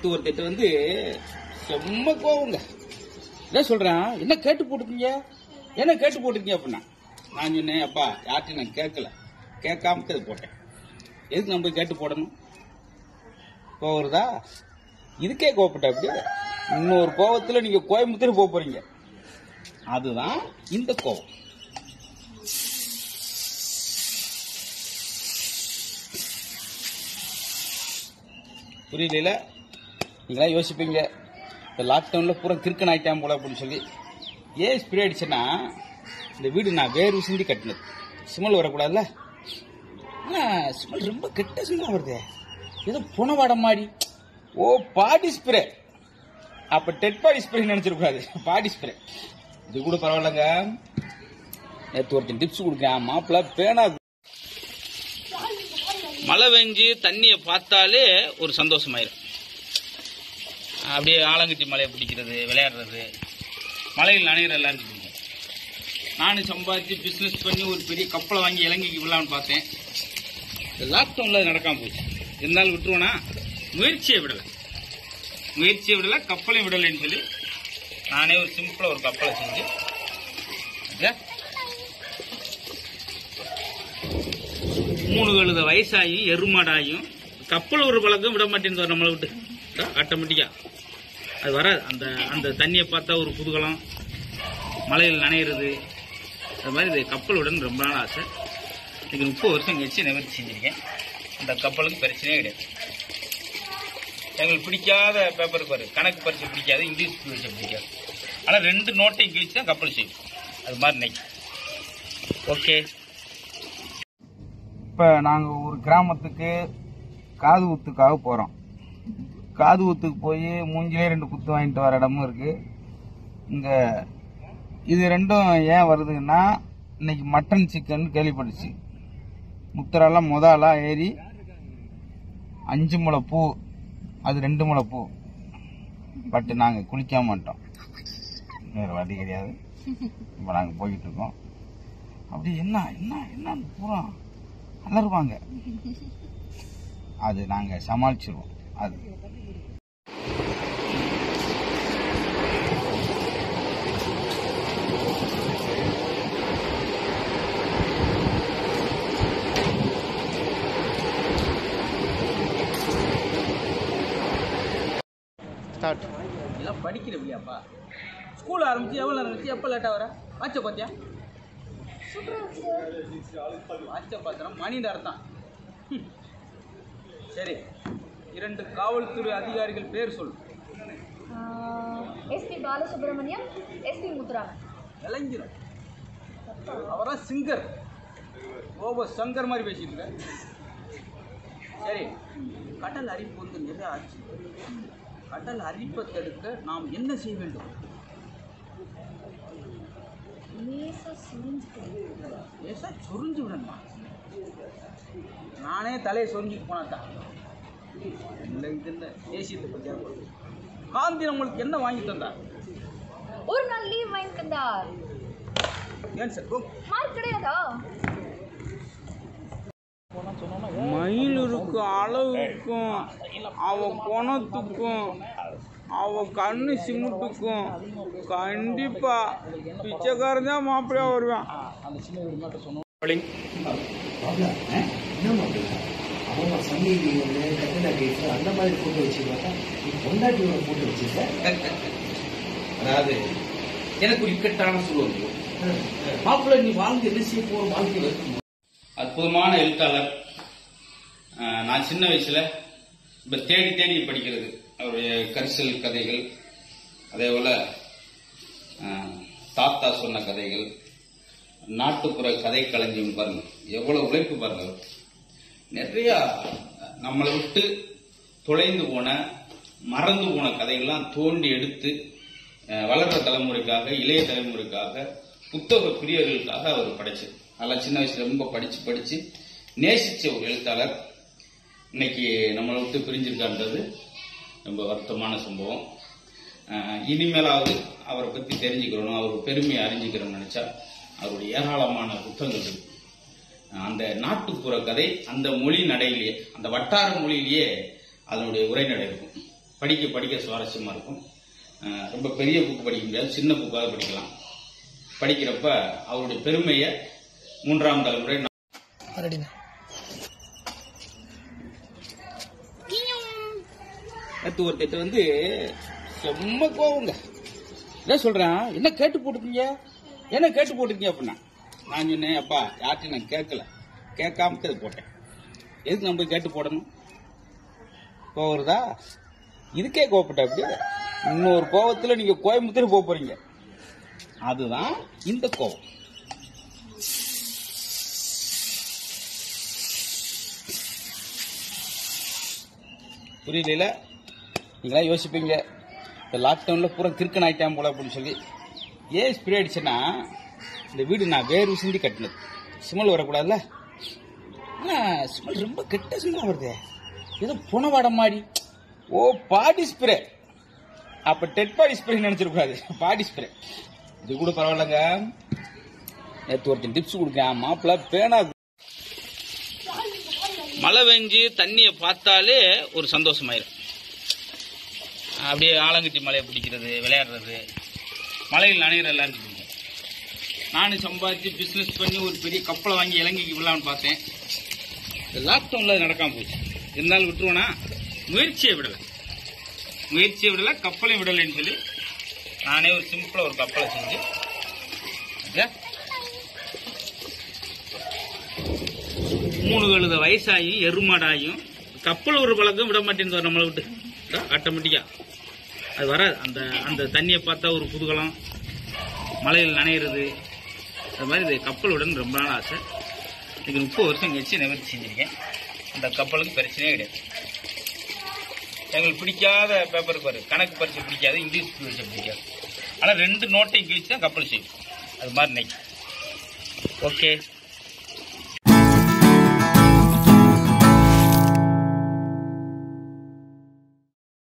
நேத்து ஒருத்தர் வந்து செம்ம கோவங்க என்ன சொல்றேன் என்ன கேட்டு போட்டுருக்கீங்க என்ன கேட்டு போட்டிருக்கீங்க அப்படின்னா நான் சொன்னேன் அப்பா யார்ட்டையும் நான் கேட்கல கேட்காம அது போட்டேன் எதுக்கு நம்ம போய் கேட்டு போடணும் கோவம் வருதா இதுக்கே கோவப்பட்ட அப்படி இன்னொரு கோவத்துல நீங்க கோயம்புத்தூர் போக போறீங்க அதுதான் இந்த கோவம் புரியல நீங்களா யோசிப்பீங்க இந்த லாக்டவுனில் பூரா கிறுக்கன் ஆயிட்டான் போல அப்படின்னு சொல்லி ஏன் ஸ்ப்ரே அடிச்சேன்னா இந்த வீடு நான் வேறு சிந்தி கட்டினது ஸ்மெல் வரக்கூடாதுல்ல ஆனால் ஸ்மெல் ரொம்ப கெட்ட ஸ்மெல் வருது ஏதோ புனவாடம் மாதிரி ஓ பாடி ஸ்ப்ரே அப்போ டெட் பாடி ஸ்ப்ரே நினச்சிருக்கூடாது பாடி ஸ்ப்ரே இது கூட பரவாயில்லைங்க நேற்று ஒருத்தன் டிப்ஸ் கொடுக்குறேன் மாப்பிள்ள பேனா மழை பெஞ்சு தண்ணியை பார்த்தாலே ஒரு சந்தோஷமாயிரும் அப்படியே ஆலங்கட்டி மலையை பிடிக்கிறது விளையாடுறது மலையில் நனைகிற எல்லாருக்கும் பிடிக்கும் நானும் சம்பாதிச்சு பிஸ்னஸ் பண்ணி ஒரு பெரிய கப்பலை வாங்கி இலங்கைக்கு விடலான்னு பார்த்தேன் இந்த லாக்டவுனில் அது நடக்காம போச்சு இருந்தாலும் விட்டுருவேனா முயற்சியை விடலை முயற்சியை விடலை கப்பலையும் விடலைன்னு சொல்லி நானே ஒரு சிம்பிளாக ஒரு கப்பலை செஞ்சு ஓகே மூணு கழுத வயசாயும் எருமாடாயும் கப்பல் ஒரு பழக்கம் விட மாட்டேங்குது நம்மளை விட்டு ஆட்டோமேட்டிக்கா அது வராது அந்த அந்த தண்ணியை பார்த்தா ஒரு குதூகலம் மலையில் நனையிறது அது மாதிரி இது கப்பல் விடன்னு ரொம்ப நாள் ஆசை இது முப்பது வருஷம் கழிச்சு நிவர்த்தி செஞ்சிருக்கேன் அந்த கப்பலுக்கு பிரச்சனையே கிடையாது எங்களுக்கு பிடிக்காத பேப்பர் பாரு கணக்கு பரிசு பிடிக்காது இங்கிலீஷ் பரிசு பிடிக்காது ஆனால் ரெண்டு நோட்டையும் கிழிச்சு தான் கப்பல் செய்யும் அது மாதிரி இன்னைக்கு ஓகே இப்போ நாங்கள் ஒரு கிராமத்துக்கு காது ஊத்துக்காக போகிறோம் காது ஊத்துக்கு போய் மூஞ்சிலே ரெண்டு குத்து வாங்கிட்டு வர இடமும் இருக்கு இங்கே இது ரெண்டும் ஏன் வருதுன்னா இன்னைக்கு மட்டன் சிக்கன் கேள்விப்பட்டுச்சு முத்தரெல்லாம் முதலா ஏறி அஞ்சு முளை பூ அது ரெண்டு முளை பூ பட் நாங்கள் குளிக்க மாட்டோம் வேறு வழி கிடையாது இப்போ நாங்கள் போய்கிட்டு இருக்கோம் அப்படி என்ன என்ன என்னன்னு பூரா அலறுவாங்க அது நாங்க சமாளிச்சிருவோம் அது ஸ்டார்ட் எல்லாம் படிக்கிறவியாப்பா ஸ்கூல் ஆரம்பிச்சு எவ்வளோ நேரம் ஆச்சு எப்போ லேட்டாக வர வாட்ச பார்த்தியா வாட்ச பாத்திரம் மணி நேரம் தான் ஹம். சரி இரண்டு காவல்துறை அதிகாரிகள் பேர் சொல் எஸ்பி பாலசுப்ரமணியம் எஸ்பி முத்துராமன் இளைஞர் அவரா சிங்கர் ஓபோ சங்கர் மாதிரி பேசிட்டு இருக்க சரி கடல் அரிப்பு வந்து நிறைய ஆச்சு கடல் அரிப்பை தடுக்க நாம் என்ன செய்ய வேண்டும் லேசா சுரிஞ்சுக்கிறேன் லேசா சொரிஞ்சு விடணுமா நானே தலையை சொரிஞ்சுட்டு போனாதான் இல்லை இது இல்லை தேசியத்தை பற்றியா காந்தி நம்மளுக்கு என்ன வாங்கி தந்தார் ஒரு நாள் லீவ் வாங்கி தந்தார் ஏன் சார் மார்க் கிடையாதா மயிலுக்கு அளவுக்கும் அவ குணத்துக்கும் அவ கண்ணு சிமுட்டுக்கும் கண்டிப்பா பிச்சைக்காரன் தான் மாப்பிள்ளையா வருவேன் அவங்க சங்கீதிகள் கட்டளை கேட்டு அந்த மாதிரி போட்டு வச்சுருவாங்க நீ பொண்டாட்டியோட போட்டு வச்சிருக்க அதாவது எனக்கு ஒரு இக்கட்டான சூழல் மாப்பிள்ளை நீ வாழ்ந்து என்ன செய்ய போற வாழ்க்கை அற்புதமான எழுத்தாளர் அஹ், நான் சின்ன வயசுல இப்ப தேடி தேடி படிக்கிறது அவருடைய கரிசல் கதைகள் அதே போல அஹ், தாத்தா சொன்ன கதைகள் நாட்டுப்புற கதை களஞ்சியம் பாருங்க எவ்வளவு உழைப்பு பாருங்க அவர். நிறைய நம்மளை விட்டு தொலைந்து போன மறந்து போன கதைகள்லாம் தோண்டி எடுத்து அஹ், வளர்ற தலைமுறைக்காக இளைய தலைமுறைக்காக புத்தக பிரியர்களுக்காக அவர் படைச்சது அதெல்லாம் சின்ன வயசுல ரொம்ப படிச்சு படிச்சு நேசிச்ச ஒரு எழுத்தாளர் இன்னைக்கு நம்மளை விட்டு பிரிஞ்சிருக்கான்றது ரொம்ப வருத்தமான சம்பவம் அஹ், இனிமேலாவது அவரை பத்தி தெரிஞ்சுக்கிறணும் அவர் பெருமையை அறிஞ்சுக்கிறோம்னு நினைச்சா அவருடைய ஏராளமான புத்தகங்கள் இருக்கு அந்த நாட்டுப்புற கதை அந்த மொழி நடையிலேயே அந்த வட்டார மொழியிலேயே அதனுடைய உரைநடை இருக்கும் படிக்க படிக்க சுவாரஸ்யமாக இருக்கும் அஹ் ரொம்ப பெரிய புக்கு படிக்க முடியாது சின்ன புக்காக படிக்கலாம் படிக்கிறப்ப அவருடைய பெருமையை மூன்றாம் தலைமுறை ரெடிண்ணா நேற்று ஒருத்தர் வந்து செம்ம கோவங்க என்ன சொல்றேன் என்ன கேட்டு போட்டுருக்கீங்க என்ன கேட்டு போட்டுருக்கீங்க அப்படின்னா நான் சொன்னேன் அப்பா யார்ட்டையும் நான் கேட்கல கேட்காம தான் இது போட்டேன் எதுக்கு நம்ம போய் கேட்டு போடணும் கோவம் வருதா இதுக்கே கோவப்பட்ட அப்படி இன்னொரு கோவத்துல நீங்க கோயம்புத்தூர் போக போறீங்க அதுதான் இந்த கோவம் புரியல நீங்களா யோசிப்பீங்க இந்த லாக்டவுனில் பூரா கிறுக்கன் ஆயிட்டான் போல அப்படின்னு சொல்லி ஏன் ஸ்ப்ரே ஆயிடுச்சுன்னா இந்த வீடு நான் வேறு சிந்தி கட்டினது ஸ்மெல் வரக்கூடாதுல்ல ஆனால் ஸ்மெல் ரொம்ப கெட்ட ஸ்மெல்லாக வருது ஏதோ புனவாட மாதிரி ஓ பாடி ஸ்ப்ரே அப்போ டெட் பாடி ஸ்ப்ரே நினச்சிடக்கூடாது பாடி ஸ்ப்ரே இது கூட பரவாயில்லைங்க நேற்று ஒருத்தன் டிப்ஸ் கொடுக்கேன் மாப்பிள்ள பேனா மழை பெஞ்சு தண்ணியை பார்த்தாலே ஒரு சந்தோஷமாயிரும் அப்படியே ஆலங்கட்டி மலையை பிடிக்கிறது விளையாடுறது மலையில் நனைகிற எல்லாருக்கும் பிடிக்கும் நானும் சம்பாதிச்சு பிஸ்னஸ் பண்ணி ஒரு பெரிய கப்பலை வாங்கி இலங்கைக்கு விடலாம்னு பார்த்தேன் இந்த லாக்டவுனில் அது நடக்காம போச்சு இருந்தாலும் விட்டுருவோனா முயற்சியை விடலை முயற்சியை விடலை கப்பலையும் விடலைன்னு சொல்லி நானே ஒரு சிம்பிளாக ஒரு கப்பலை செஞ்சு ஓகே மூணு கழுத வயசாயும் எருமாடாயும் கப்பல் ஒரு பழக்கம் விட மாட்டேன்னு நம்மளை விட்டு ஆட்டோமேட்டிக்கா அது வராது அந்த அந்த தண்ணியை பார்த்தா ஒரு குதூகலம் மலையில் நனையிறது அது மாதிரி இது கப்பல் விடன்னு ரொம்ப நாள் ஆசை இது முப்பது வருஷம் கழிச்சு நிவர்த்தி செஞ்சிருக்கேன் அந்த கப்பலுக்கு பிரச்சனையே கிடையாது எங்களுக்கு பிடிக்காத பேப்பர் பாரு கணக்கு பரிசு பிடிக்காது இங்கிலீஷ் பரிசு பிடிக்காது ஆனால் ரெண்டு நோட்டையும் கிழிச்சு தான் கப்பல் செய்யும் அது மாதிரி இன்னைக்கு ஓகே